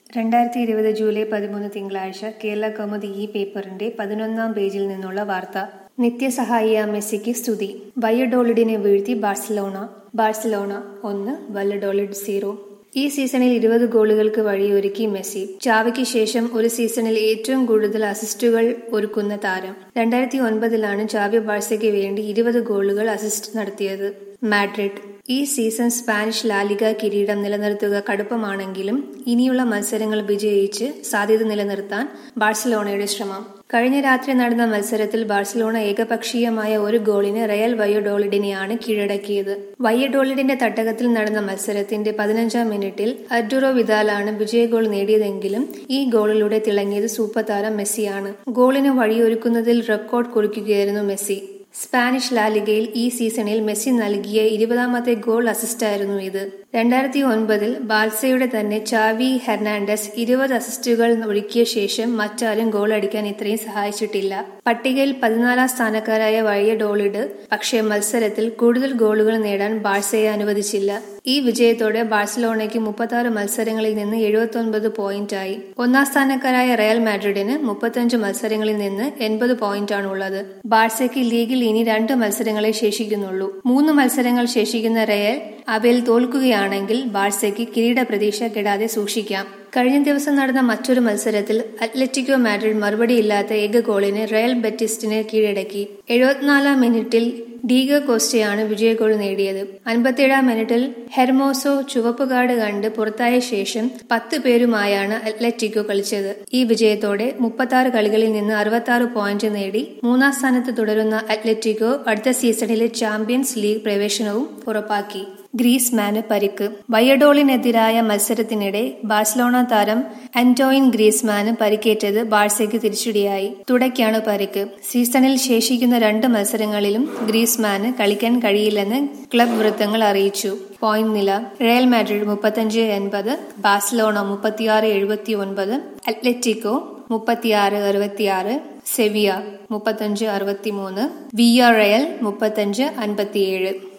രണ്ടായിരത്തി ഇരുപത് ജൂലൈ പതിമൂന്ന് തിങ്കളാഴ്ച കേരള കൗമുദി ഈ പേപ്പറിന്റെ പതിനൊന്നാം പേജിൽ നിന്നുള്ള വാർത്ത നിത്യസഹായിയ മെസ്സിക്ക് സ്തുതി വയ്യഡോളിഡിനെ വീഴ്ത്തി ബാഴ്സലോണ ബാഴ്സലോണ ഒന്ന് വല്ലഡോളിഡ് സീറോ ഈ സീസണിൽ ഇരുപത് ഗോളുകൾക്ക് വഴിയൊരുക്കി മെസ്സി ചാവയ്ക്ക് ശേഷം ഒരു സീസണിൽ ഏറ്റവും കൂടുതൽ അസിസ്റ്റുകൾ ഒരുക്കുന്ന താരം രണ്ടായിരത്തി ഒൻപതിലാണ് ചാവി ബാഴ്സയ്ക്ക് വേണ്ടി ഇരുപത് ഗോളുകൾ അസിസ്റ്റ് നടത്തിയത് മാഡ്രിഡ് ഈ സീസൺ സ്പാനിഷ് ലാലിക കിരീടം നിലനിർത്തുക കടുപ്പമാണെങ്കിലും ഇനിയുള്ള മത്സരങ്ങൾ വിജയിച്ച് സാധ്യത നിലനിർത്താൻ ബാഴ്സലോണയുടെ ശ്രമം കഴിഞ്ഞ രാത്രി നടന്ന മത്സരത്തിൽ ബാഴ്സലോണ ഏകപക്ഷീയമായ ഒരു ഗോളിന് റയൽ വയ്യഡോളിഡിനെയാണ് കീഴടക്കിയത് വയ്യഡോളിഡിന്റെ തട്ടകത്തിൽ നടന്ന മത്സരത്തിന്റെ പതിനഞ്ചാം മിനിറ്റിൽ അഡ്ഡുറോ വിദാലാണ് വിജയ ഗോൾ നേടിയതെങ്കിലും ഈ ഗോളിലൂടെ തിളങ്ങിയത് സൂപ്പർ താരം മെസ്സിയാണ് ഗോളിന് വഴിയൊരുക്കുന്നതിൽ റെക്കോർഡ് കുറിക്കുകയായിരുന്നു മെസ്സി സ്പാനിഷ് ലാലിഗയിൽ ഈ സീസണിൽ മെസ്സി നൽകിയ ഇരുപതാമത്തെ ഗോൾ അസിസ്റ്റായിരുന്നു ഇത് രണ്ടായിരത്തി ഒൻപതിൽ ബാൽസയുടെ തന്നെ ചാവി ഹെർണാണ്ടസ് ഇരുപത് അസിസ്റ്റുകൾ ഒരുക്കിയ ശേഷം മറ്റാരും ഗോൾ അടിക്കാൻ ഇത്രയും സഹായിച്ചിട്ടില്ല പട്ടികയിൽ പതിനാലാം സ്ഥാനക്കാരായ വഴിയ ഡോളിഡ് പക്ഷേ മത്സരത്തിൽ കൂടുതൽ ഗോളുകൾ നേടാൻ ബാഴ്സയെ അനുവദിച്ചില്ല ഈ വിജയത്തോടെ ബാഴ്സലോണയ്ക്ക് മുപ്പത്തി ആറ് മത്സരങ്ങളിൽ നിന്ന് എഴുപത്തി പോയിന്റായി ഒന്നാം സ്ഥാനക്കാരായ റയൽ മാഡ്രിഡിന് മുപ്പത്തഞ്ച് മത്സരങ്ങളിൽ നിന്ന് എൺപത് പോയിന്റാണുള്ളത് ബാഴ്സയ്ക്ക് ലീഗിൽ ഇനി രണ്ട് മത്സരങ്ങളെ ശേഷിക്കുന്നുള്ളൂ മൂന്ന് മത്സരങ്ങൾ ശേഷിക്കുന്ന റയൽ അവയിൽ തോൽക്കുകയാണെങ്കിൽ ബാഴ്സയ്ക്ക് കിരീട പ്രതീക്ഷ കെടാതെ സൂക്ഷിക്കാം കഴിഞ്ഞ ദിവസം നടന്ന മറ്റൊരു മത്സരത്തിൽ അത്ലറ്റിക്കോ മാഡ്രിഡ് മറുപടിയില്ലാത്ത ഏക ഗോളിന് റയൽ ബെറ്റിസ്റ്റിനെ കീഴടക്കി എഴുപത്തിനാലാം മിനിറ്റിൽ ഡീഗ കോസ്റ്റയാണ് വിജയ ഗോൾ നേടിയത് അൻപത്തിയേഴാം മിനിറ്റിൽ ഹെർമോസോ ചുവപ്പ് കാർഡ് കണ്ട് പുറത്തായ ശേഷം പത്ത് പേരുമായാണ് അത്ലറ്റിക്കോ കളിച്ചത് ഈ വിജയത്തോടെ മുപ്പത്തി കളികളിൽ നിന്ന് അറുപത്തി പോയിന്റ് നേടി മൂന്നാം സ്ഥാനത്ത് തുടരുന്ന അത്ലറ്റിക്കോ അടുത്ത സീസണിലെ ചാമ്പ്യൻസ് ലീഗ് പ്രവേശനവും ഉറപ്പാക്കി ഗ്രീസ്മാന് പരിക്ക് വയഡോളിനെതിരായ മത്സരത്തിനിടെ ബാഴ്സലോണ താരം അന്റോയിൻ ഗ്രീസ്മാന് പരിക്കേറ്റത് ബാഴ്സയ്ക്ക് തിരിച്ചടിയായി തുടയ്ക്കാണ് പരിക്ക് സീസണിൽ ശേഷിക്കുന്ന രണ്ട് മത്സരങ്ങളിലും ഗ്രീസ്മാന് കളിക്കാൻ കഴിയില്ലെന്ന് ക്ലബ് വൃത്തങ്ങൾ അറിയിച്ചു പോയിന്റ് നില റയൽ മാഡ്രിഡ് മുപ്പത്തഞ്ച് എൺപത് ബാഴ്സലോണ മുപ്പത്തിയാറ് എഴുപത്തി ഒൻപത് അത്ലറ്റിക്കോ മുപ്പത്തിയാറ് അറുപത്തിയാറ് സെവിയ മുപ്പത്തഞ്ച് അറുപത്തിമൂന്ന് വിയ റയൽ മുപ്പത്തഞ്ച് അൻപത്തിയേഴ്